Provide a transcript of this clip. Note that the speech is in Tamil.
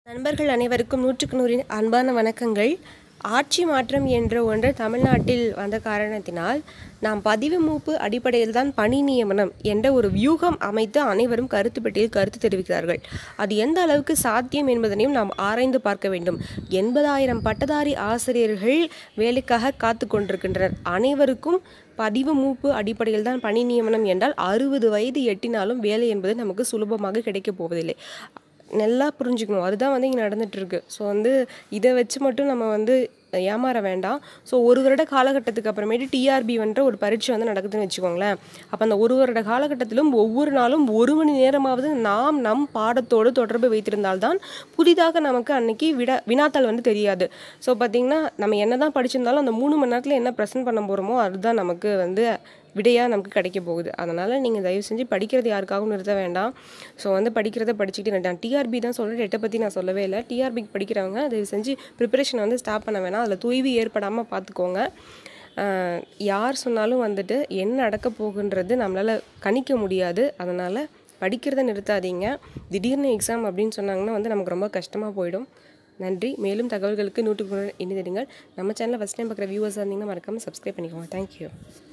நண்பர்கள் அனைவருக்கும் நூற்றுக்கு நூறின் அன்பான வணக்கங்கள் ஆட்சி மாற்றம் என்ற ஒன்று தமிழ்நாட்டில் வந்த காரணத்தினால் நாம் பதிவு மூப்பு அடிப்படையில் தான் பணி நியமனம் என்ற ஒரு வியூகம் அமைத்து அனைவரும் கருத்து பெட்டியில் கருத்து தெரிவிக்கிறார்கள் அது எந்த அளவுக்கு சாத்தியம் என்பதனையும் நாம் ஆராய்ந்து பார்க்க வேண்டும் எண்பதாயிரம் பட்டதாரி ஆசிரியர்கள் வேலைக்காக காத்து கொண்டிருக்கின்றனர் அனைவருக்கும் பதிவு மூப்பு அடிப்படையில் தான் பணி நியமனம் என்றால் அறுபது வயது எட்டினாலும் வேலை என்பது நமக்கு சுலபமாக கிடைக்கப் போவதில்லை நல்லா புரிஞ்சுக்கணும் அதுதான் வந்து இங்கே நடந்துகிட்ருக்கு ஸோ வந்து இதை வச்சு மட்டும் நம்ம வந்து ஏமாற வேண்டாம் ஸோ ஒரு வருட காலகட்டத்துக்கு அப்புறமேட்டு டிஆர்பி என்ற ஒரு பரீட்சை வந்து நடக்குதுன்னு வச்சுக்கோங்களேன் அப்போ அந்த ஒரு வருட காலகட்டத்திலும் ஒவ்வொரு நாளும் ஒரு மணி நேரமாவது நாம் நம் பாடத்தோடு தொடர்பு வைத்திருந்தால்தான் புதிதாக நமக்கு அன்னைக்கு விட வினாத்தாள் வந்து தெரியாது ஸோ பார்த்திங்கன்னா நம்ம என்ன தான் படிச்சிருந்தாலும் அந்த மூணு மணி நேரத்தில் என்ன ப்ரெசென்ட் பண்ண போகிறோமோ அதுதான் நமக்கு வந்து விடையாக நமக்கு கிடைக்க போகுது அதனால் நீங்கள் தயவு செஞ்சு படிக்கிறது யாருக்காகவும் நிறுத்த வேண்டாம் ஸோ வந்து படிக்கிறத படிச்சுக்கிட்டு நான் டிஆர்பி தான் சொல்கிறேன் டெட்டை பற்றி நான் சொல்லவே இல்லை டிஆர்பிக்கு படிக்கிறவங்க தயவு செஞ்சு ப்ரிப்பரேஷன் வந்து ஸ்டாப் பண்ண வேணாம் அதில் தொய்வு ஏற்படாமல் பார்த்துக்கோங்க ஆஹ் யார் சொன்னாலும் வந்துட்டு என்ன நடக்க போகுன்றது நம்மளால் கணிக்க முடியாது அதனால் படிக்கிறத நிறுத்தாதீங்க திடீர்னு எக்ஸாம் அப்படின்னு சொன்னாங்கன்னா வந்து நமக்கு ரொம்ப கஷ்டமாக போயிடும் நன்றி மேலும் தகவல்களுக்கு நூற்றுக்கு நூறு இணைந்திடுங்கள் நம்ம சேனலை ஃபஸ்ட் டைம் பார்க்குற வியூவர்ஸாக இருந்தீங்கன்னா மறக்காமல் சப்ஸ்கிரைப் பண்ணிக்கோங்க தேங்க்யூ